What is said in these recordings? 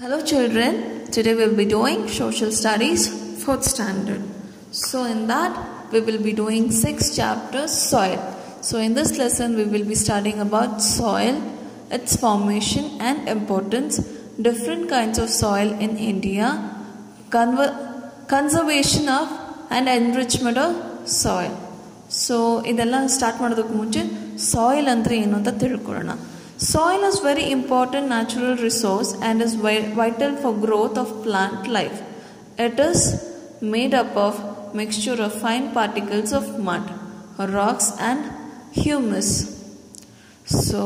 Hello children, today we'll be doing social studies 4th standard. So in that we will be doing 6 chapters soil. So in this lesson we will be studying about soil, its formation and importance, different kinds of soil in India, conver- conservation of and enrichment of soil. So ಇದೆಲ್ಲ start ಮಾಡೋದಕ್ಕೆ ಮುಂಚೆ soil ಅಂದರೆ ಏನು ಅಂತ ತಿಳ್ಕೊಳ್ಳೋಣ soil is very important natural resource and is vital for growth of plant life it is made up of mixture of fine particles of mud rocks and humus so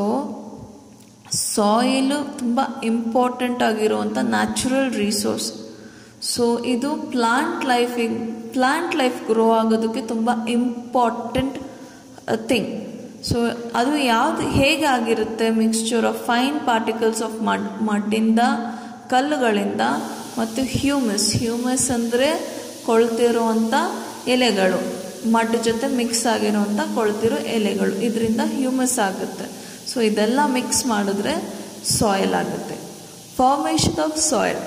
soil ತುಂಬ important ಆಗಿರುವಂಥ natural resource so ಇದು plant ಲೈಫಿಗೆ plant life grow ಆಗೋದಕ್ಕೆ ತುಂಬ important thing so ಅದು ಯಾವುದು ಹೇಗೆ ಆಗಿರುತ್ತೆ mixture of fine particles of mud ಮಡ್ಡಿಂದ ಕಲ್ಲುಗಳಿಂದ ಮತ್ತು ಹ್ಯೂಮಸ್ ಹ್ಯೂಮಸ್ ಅಂದರೆ ಕೊಳ್ತಿರುವಂಥ ಎಲೆಗಳು ಮಡ್ ಜೊತೆ ಮಿಕ್ಸ್ ಆಗಿರುವಂಥ ಕೊಳ್ತಿರೋ ಎಲೆಗಳು ಇದರಿಂದ ಹ್ಯೂಮಸ್ ಆಗುತ್ತೆ ಸೊ ಇದೆಲ್ಲ ಮಿಕ್ಸ್ ಮಾಡಿದ್ರೆ ಸಾಯಿಲ್ ಆಗುತ್ತೆ ಫಾರ್ಮೇಷನ್ ಆಫ್ ಸಾಯಿಲ್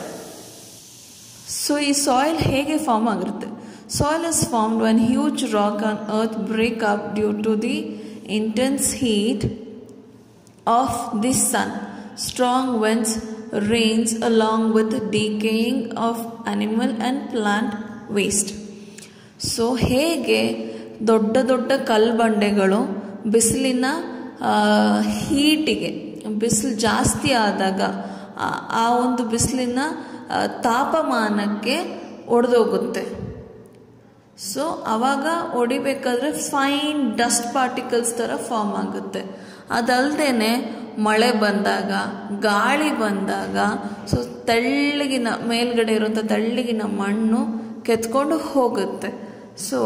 ಸೊ ಈ ಸಾಯಿಲ್ ಹೇಗೆ ಫಾರ್ಮ್ ಆಗಿರುತ್ತೆ soil is formed when huge rock on earth break up due to the intense heat of the sun strong winds rains along with decaying of animal and plant waste so ಹೇಗೆ ದೊಡ್ಡ ದೊಡ್ಡ ಕಲ್ಬಂಡೆಗಳು ಬಿಸಿಲಿನ ಹೀಟಿಗೆ ಬಿಸಿಲು ಜಾಸ್ತಿ ಆದಾಗ ಆ ಒಂದು ಬಿಸಿಲಿನ ತಾಪಮಾನಕ್ಕೆ ಒಡೆದೋಗುತ್ತೆ ಸೊ ಆವಾಗ ಹೊಡಿಬೇಕಾದ್ರೆ ಫೈನ್ ಡಸ್ಟ್ ಪಾರ್ಟಿಕಲ್ಸ್ ಥರ ಫಾರ್ಮ್ ಆಗುತ್ತೆ ಅದಲ್ಲದೆ ಮಳೆ ಬಂದಾಗ ಗಾಳಿ ಬಂದಾಗ ಸೊ ತೆಳ್ಳಗಿನ ಮೇಲ್ಗಡೆ ಇರುವಂಥ ತೆಳ್ಳಗಿನ ಮಣ್ಣು ಕೆತ್ಕೊಂಡು ಹೋಗುತ್ತೆ so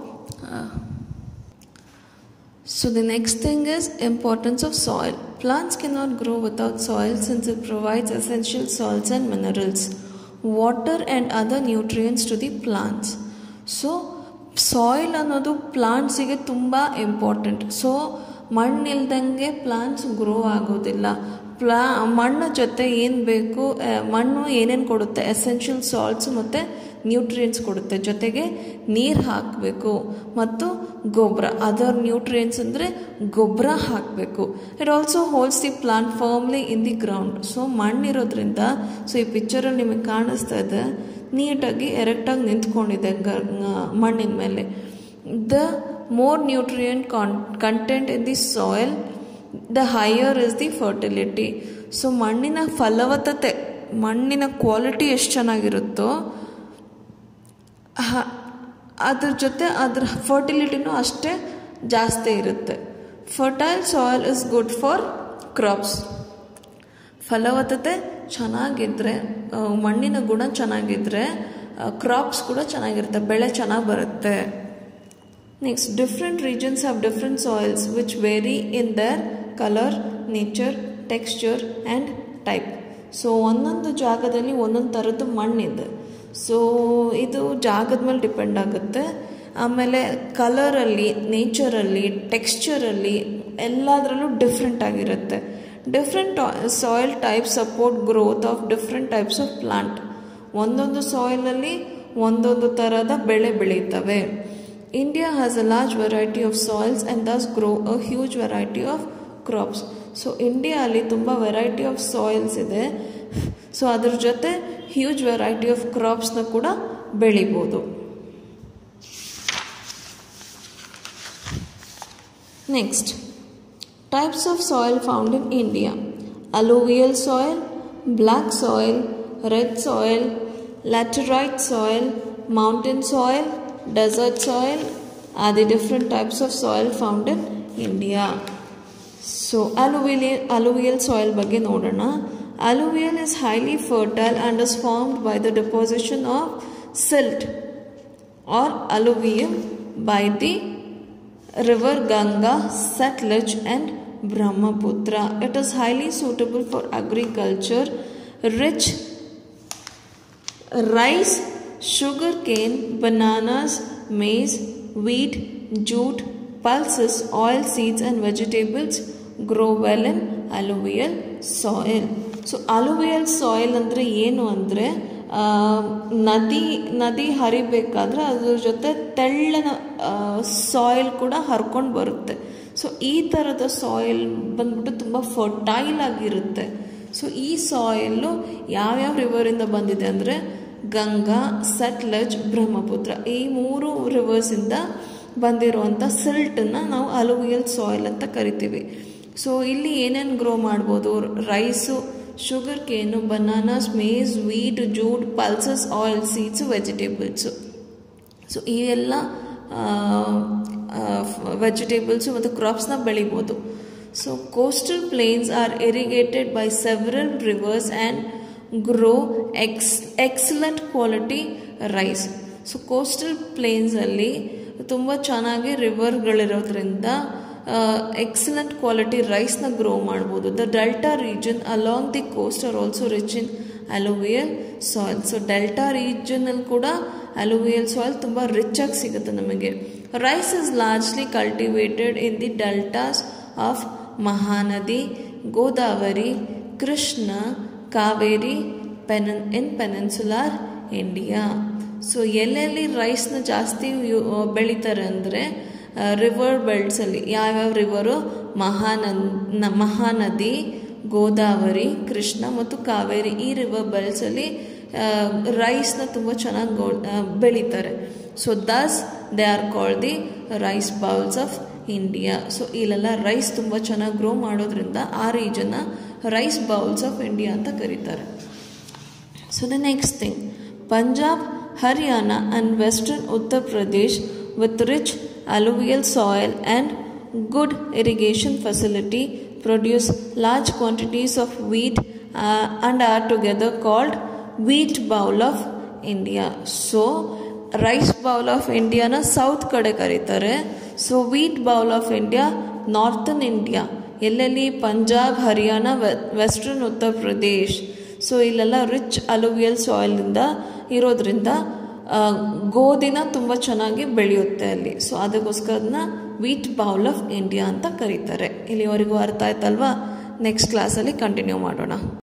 so the next thing is importance of soil plants cannot grow without soil since it provides essential salts and minerals water and other nutrients to the plants so soil ಅನ್ನೋದು ಪ್ಲಾಂಟ್ಸಿಗೆ ತುಂಬ ಇಂಪಾರ್ಟೆಂಟ್ ಸೊ ಮಣ್ಣಿಲ್ದಂಗೆ plants grow ಆಗೋದಿಲ್ಲ ಪ್ಲಾ ಮಣ್ಣು ಜೊತೆ ಏನು ಬೇಕು ಮಣ್ಣು ಏನೇನು ಕೊಡುತ್ತೆ ಎಸೆನ್ಷಿಯಲ್ ಸಾಲ್ಟ್ಸ್ ಮತ್ತು ನ್ಯೂಟ್ರಿಯೆಂಟ್ಸ್ ಕೊಡುತ್ತೆ ಜೊತೆಗೆ ನೀರು ಹಾಕಬೇಕು ಮತ್ತು ಗೊಬ್ಬರ ಅದರ್ ನ್ಯೂಟ್ರಿಯೆಂಟ್ಸ್ ಅಂದರೆ ಗೊಬ್ಬರ ಹಾಕಬೇಕು it also holds the plant firmly in the ground so ಮಣ್ಣಿರೋದ್ರಿಂದ ಸೊ ಈ ಪಿಕ್ಚರಲ್ಲಿ ನಿಮಗೆ ಕಾಣಿಸ್ತಾ ಇದೆ ನೀಟಾಗಿ ಎರೆಕ್ಟಾಗಿ ನಿಂತ್ಕೊಂಡಿದೆ ಗ ಮಣ್ಣಿನ ಮೇಲೆ the more nutrient con content in the soil the higher is the fertility so ಮಣ್ಣಿನ ಫಲವತ್ತತೆ ಮಣ್ಣಿನ ಕ್ವಾಲಿಟಿ ಎಷ್ಟು ಚೆನ್ನಾಗಿರುತ್ತೋ ಅದ್ರ ಜೊತೆ ಅದ್ರ ಫರ್ಟಿಲಿಟಿನೂ ಅಷ್ಟೇ ಜಾಸ್ತಿ ಇರುತ್ತೆ fertile soil is good for crops ಫಲವತ್ತತೆ ಚೆನ್ನಾಗಿದ್ದರೆ ಮಣ್ಣಿನ ಗುಣ ಚೆನ್ನಾಗಿದ್ದರೆ ಕ್ರಾಪ್ಸ್ ಕೂಡ ಚೆನ್ನಾಗಿರುತ್ತೆ ಬೆಳೆ ಚೆನ್ನಾಗಿ ಬರುತ್ತೆ next different regions have different soils which vary in their colour nature texture and type so ಒಂದೊಂದು ಜಾಗದಲ್ಲಿ ಒಂದೊಂದು ಥರದ್ದು ಮಣ್ಣಿದೆ ಸೊ ಇದು ಜಾಗದ ಮೇಲೆ ಡಿಪೆಂಡ್ ಆಗುತ್ತೆ ಆಮೇಲೆ ಕಲರಲ್ಲಿ ನೇಚರಲ್ಲಿ ಟೆಕ್ಸ್ಚರಲ್ಲಿ ಎಲ್ಲದರಲ್ಲೂ ಡಿಫ್ರೆಂಟ್ ಆಗಿರುತ್ತೆ different soil type support growth of different types of plant ಒಂದೊಂದು ಸಾಯಿಲಲ್ಲಿ ಒಂದೊಂದು ಥರದ ಬೆಳೆ ಬೆಳೀತವೆ India has a large variety of soils and thus grow a huge variety of crops so ಇಂಡಿಯಾಲಿ ತುಂಬ ವೆರೈಟಿ ಆಫ್ ಸಾಯಿಲ್ಸ್ ಇದೆ ಸೊ ಅದ್ರ ಜೊತೆ ಹ್ಯೂಜ್ ವೆರೈಟಿ ಆಫ್ ಕ್ರಾಪ್ಸ್ನ ಕೂಡ ಬೆಳಿಬೋದು next types of soil found in India alluvial soil black soil red soil laterite soil mountain soil desert soil are the different types of soil found in India. So alluvial, alluvial soil ಬಗ್ಗೆ ನೋಡೋಣ alluvial is highly fertile and is formed by the deposition of silt or alluvium by the river Ganga, Satluj and Brahmaputra. It is highly suitable for agriculture, rich rice sugar cane, bananas, maize, wheat, jute, pulses, oil seeds and vegetables grow well in alluvial soil. So alluvial soil ಅಂದರೆ ಏನು ಅಂದರೆ ನದಿ ನದಿ ಹರಿಬೇಕಾದ್ರೆ ಅದ್ರ ಜೊತೆ ತೆಳ್ಳನ soil ಕೂಡ ಹರ್ಕೊಂಡು ಬರುತ್ತೆ ಸೊ ಈ ಥರದ ಸಾಯಿಲ್ ಬಂದ್ಬಿಟ್ಟು ತುಂಬ ಫರ್ಟೈಲ್ ಆಗಿರುತ್ತೆ ಸೊ ಈ ಸಾಯಿಲ್ಲು ಯಾವ್ಯಾವ ರಿವರಿಂದ ಬಂದಿದೆ ಅಂದರೆ ಗಂಗಾ ಸಟ್ಲಜ್ ಬ್ರಹ್ಮಪುತ್ರ ಈ ಮೂರು ರಿವರ್ಸಿಂದ ಬಂದಿರುವಂಥ ಸಿಲ್ಟನ್ನು ನಾವು ಅಲುವಿಯಲ್ ಸಾಯಿಲ್ ಅಂತ ಕರಿತೀವಿ ಸೊ ಇಲ್ಲಿ ಏನೇನು ಗ್ರೋ ಮಾಡ್ಬೋದು rice sugarcane bananas maize wheat jute pulses oil seeds vegetables so ಈ ಎಲ್ಲ ವೆಜಿಟೇಬಲ್ಸು ಮತ್ತು ಕ್ರಾಪ್ಸ್ನ ಬೆಳಿಬೋದು so coastal plains are irrigated by several rivers and grow ex excellent quality rice so coastal ಪ್ಲೇನ್ಸಲ್ಲಿ ತುಂಬ ಚೆನ್ನಾಗಿ ರಿವರ್ಗಳಿರೋದ್ರಿಂದ ಎಕ್ಸಲೆಂಟ್ ಕ್ವಾಲಿಟಿ ರೈಸ್ನ ಗ್ರೋ ಮಾಡ್ಬೋದು the delta region along the coast are also rich in alluvial soil so delta ರೀಜನಲ್ಲಿ ಕೂಡ alluvial soil ತುಂಬ rich ಆಗಿ ಸಿಗುತ್ತೆ ನಮಗೆ rice is largely cultivated in the deltas of Mahanadi Godavari Krishna Kaveri ಪೆನನ್ ಇನ್ ಪೆನೆನ್ಸುಲಾರ್ ಇಂಡಿಯಾ ಸೊ ಎಲ್ಲೆಲ್ಲಿ ರೈಸ್ನ ಜಾಸ್ತಿ ಬೆಳೀತಾರೆ ಅಂದರೆ ರಿವರ್ ಬೆಲ್ಟ್ಸಲ್ಲಿ ಯಾವ್ಯಾವ ರಿವರು ಮಹಾನನ್ ಮಹಾನದಿ ಗೋದಾವರಿ ಕೃಷ್ಣ ಮತ್ತು ಕಾವೇರಿ ಈ ರಿವರ್ ಬೆಲ್ಟ್ಸಲ್ಲಿ ರೈಸ್ನ ತುಂಬ ಚೆನ್ನಾಗಿ ಗೋ ಬೆಳೀತಾರೆ so thus they are called the rice bowls of India so ಇಲ್ಲೆಲ್ಲ ರೈಸ್ ತುಂಬ ಚೆನ್ನಾಗಿ ಗ್ರೋ ಮಾಡೋದ್ರಿಂದ ಆ ರೀಜನ್ನ ರೈಸ್ ಬೌಲ್ಸ್ ಆಫ್ ಇಂಡಿಯಾ ಅಂತ ಕರೀತಾರೆ so the next thing Punjab Haryana and western Uttar Pradesh with rich alluvial soil and good irrigation facility produce large quantities of wheat uh, and are together called wheat bowl of India. So rice bowl of ಇಂಡಿಯಾನ south ಕಡೆ ಕರೀತಾರೆ so wheat bowl of India northern India ಎಲ್ಲೆಲ್ಲಿ Punjab Haryana western Uttar Pradesh so ಇಲ್ಲೆಲ್ಲ rich alluvial ಸಾಯಿಲಿಂದ ಇರೋದ್ರಿಂದ ಗೋಧಿನ ತುಂಬ ಚೆನ್ನಾಗಿ ಬೆಳೆಯುತ್ತೆ ಅಲ್ಲಿ ಸೊ ಅದಕ್ಕೋಸ್ಕರ ಅದನ್ನ ವೀಟ್ ಬೌಲ್ ಆಫ್ ಇಂಡಿಯಾ ಅಂತ ಕರೀತಾರೆ ಇಲ್ಲಿವರೆಗೂ ಅರ್ಥ ಆಯ್ತಲ್ವಾ ನೆಕ್ಸ್ಟ್ ಕ್ಲಾಸಲ್ಲಿ ಕಂಟಿನ್ಯೂ ಮಾಡೋಣ